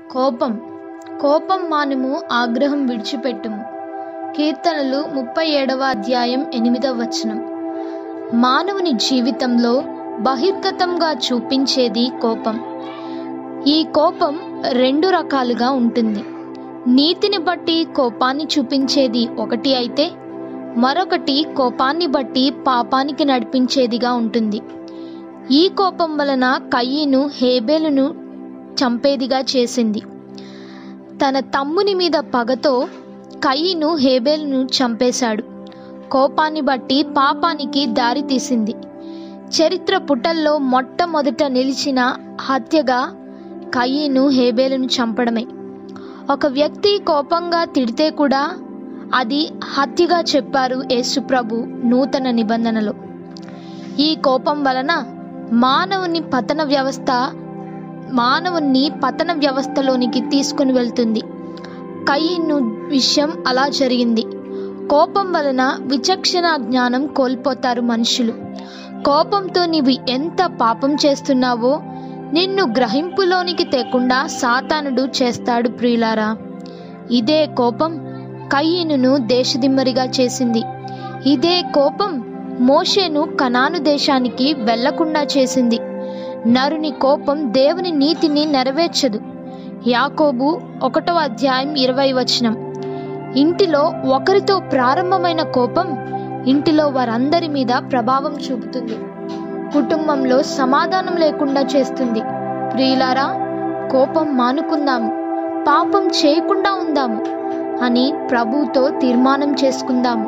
కోపం కోపం మానుము ఆగ్రహం విడిచిపెట్టుము కీర్తనలు ముప్పై ఏడవ అధ్యాయం ఎనిమిదవ వచనం మానవుని జీవితంలో బహిర్గతంగా చూపించేది కోపం ఈ కోపం రెండు రకాలుగా ఉంటుంది నీతిని బట్టి కోపాన్ని చూపించేది ఒకటి అయితే మరొకటి కోపాన్ని బట్టి పాపానికి నడిపించేదిగా ఉంటుంది ఈ కోపం వలన కయ్యను హేబేలును చంపేదిగా చేసింది తన తమ్ముని మీద పగతో కయ్యను హేబేలును చంపేశాడు కోపాన్ని బట్టి పాపానికి దారి తీసింది చరిత్ర పుటల్లో మొట్టమొదట నిలిచిన హత్యగా కయ్యను హేబేలును చంపడమే ఒక వ్యక్తి కోపంగా తిడితే కూడా అది హత్యగా చెప్పారు యేసుప్రభు నూతన నిబంధనలో ఈ కోపం వలన మానవుని పతన వ్యవస్థ మానవుని పతన వ్యవస్థలోనికి తీసుకుని వెళ్తుంది కయ్యను విషయం అలా జరిగింది కోపం వలన విచక్షణ జ్ఞానం కోల్పోతారు మనుషులు కోపంతో నీవు ఎంత పాపం చేస్తున్నావో నిన్ను గ్రహింపులోనికి తేకుండా సాతానుడు చేస్తాడు ప్రియులారా ఇదే కోపం కయ్యనును దేశదిమ్మరిగా చేసింది ఇదే కోపం మోషేను కనాను దేశానికి వెళ్లకుండా చేసింది నరుని కోపం దేవుని నీతిని నెరవేర్చదు యాకోబు ఒకటో అధ్యాయం ఇరవై వచనం ఇంటిలో ఒకరితో ప్రారంభమైన కోపం ఇంటిలో వారందరి మీద ప్రభావం చూపుతుంది కుటుంబంలో సమాధానం లేకుండా చేస్తుంది ప్రియులారా కోపం మానుకుందాము పాపం చేయకుండా ఉందాము అని ప్రభుతో తీర్మానం చేసుకుందాము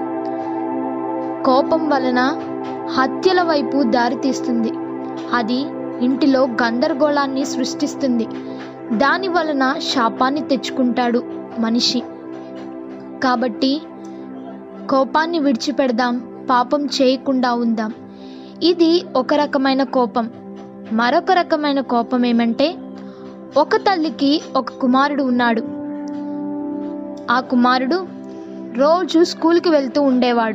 కోపం వలన హత్యల వైపు దారితీస్తుంది అది ఇంటిలో గందరగోళాన్ని సృష్టిస్తుంది దాని వలన శాపాన్ని తెచ్చుకుంటాడు మనిషి కాబట్టి కోపాన్ని విడిచిపెడదాం పాపం చేయకుండా ఉందాం ఇది ఒక రకమైన కోపం మరొక రకమైన కోపం ఏమంటే ఒక తల్లికి ఒక కుమారుడు ఉన్నాడు ఆ కుమారుడు రోజు స్కూల్కి వెళ్తూ ఉండేవాడు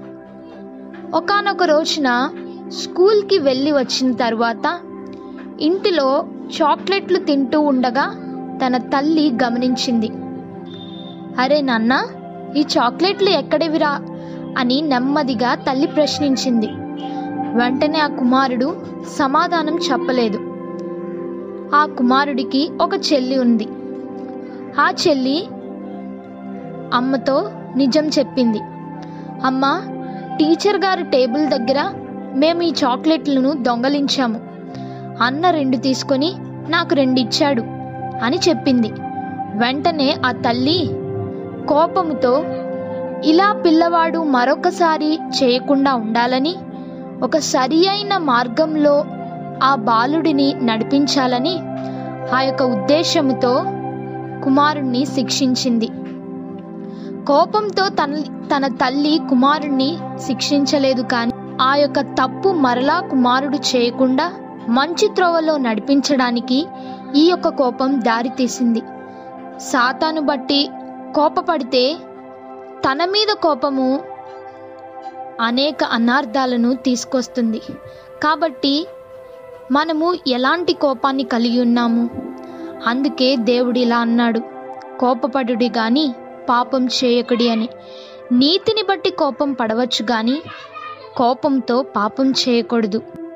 ఒకనొక రోజున స్కూల్కి వెళ్ళి వచ్చిన తర్వాత ఇంటిలో చాక్లెట్లు తింటూ ఉండగా తన తల్లి గమనించింది అరే నాన్న ఈ చాక్లెట్లు ఎక్కడివిరా అని నెమ్మదిగా తల్లి ప్రశ్నించింది వెంటనే ఆ కుమారుడు సమాధానం చెప్పలేదు ఆ కుమారుడికి ఒక చెల్లి ఉంది ఆ చెల్లి అమ్మతో నిజం చెప్పింది అమ్మ టీచర్ గారి టేబుల్ దగ్గర మేము ఈ చాక్లెట్లను దొంగలించాము అన్న రెండు తీసుకొని నాకు రెండు ఇచ్చాడు అని చెప్పింది వెంటనే ఆ తల్లి కోపముతో ఇలా పిల్లవాడు మరొకసారి చేయకుండా ఉండాలని ఒక సరి అయిన మార్గంలో ఆ బాలుడిని నడిపించాలని ఆ యొక్క ఉద్దేశముతో కుమారుణ్ణి శిక్షించింది కోపంతో తన తన తల్లి కుమారుణ్ణి శిక్షించలేదు కానీ ఆ యొక్క తప్పు మరలా కుమారుడు చేయకుండా మంచి త్రోవలో నడిపించడానికి ఈ యొక్క కోపం దారితీసింది సాతాను బట్టి కోపపడితే తన మీద కోపము అనేక అనార్థాలను తీసుకొస్తుంది కాబట్టి మనము ఎలాంటి కోపాన్ని కలిగి ఉన్నాము అందుకే దేవుడు ఇలా అన్నాడు కోపపడుడి గాని పాపం చేయకుడి అని నీతిని బట్టి కోపం పడవచ్చు కానీ కోపంతో పాపం చేయకూడదు